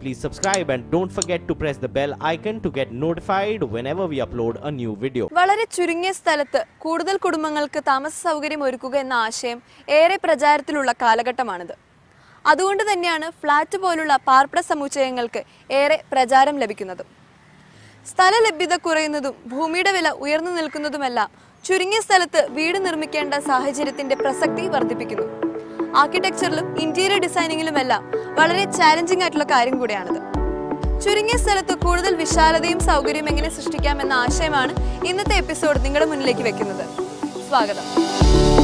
please subscribe and don't forget to press the bell icon to get notified whenever we upload a new video. വളരെ ചുരുങ്ങിയ സ്ഥലത്ത് കൂടുതൽ കുടുംബങ്ങൾക്ക് താമസ സൗകര്യം ഒരുക്കുക എന്ന ആശയം ഏറെ പ്രചാരത്തിലുള്ള കാലഘട്ടമാണിത് അതുകൊണ്ട് തന്നെയാണ് ഫ്ലാറ്റ് പോലുള്ള പാർപ്പിട സമുച്ചയങ്ങൾക്ക് ഏറെ പ്രചാരം ലഭിക്കുന്നതും സ്ഥല ലഭ്യത കുറയുന്നതും ഭൂമിയുടെ വില ഉയർന്നു നിൽക്കുന്നതുമെല്ലാം ചുരുങ്ങിയ സ്ഥലത്ത് വീട് നിർമ്മിക്കേണ്ട സാഹചര്യത്തിന്റെ പ്രസക്തി വർദ്ധിപ്പിക്കുന്നു ആർക്കിടെക്ചറിലും ഇന്റീരിയർ ഡിസൈനിങ്ങിലുമെല്ലാം വളരെ ചാലഞ്ചിങ് ആയിട്ടുള്ള കാര്യം കൂടിയാണിത് ചുരുങ്ങിയ സ്ഥലത്ത് കൂടുതൽ വിശാലതയും സൗകര്യവും എങ്ങനെ സൃഷ്ടിക്കാം എന്ന ആശയമാണ് ഇന്നത്തെ എപ്പിസോഡ് നിങ്ങളുടെ മുന്നിലേക്ക് വെക്കുന്നത് സ്വാഗതം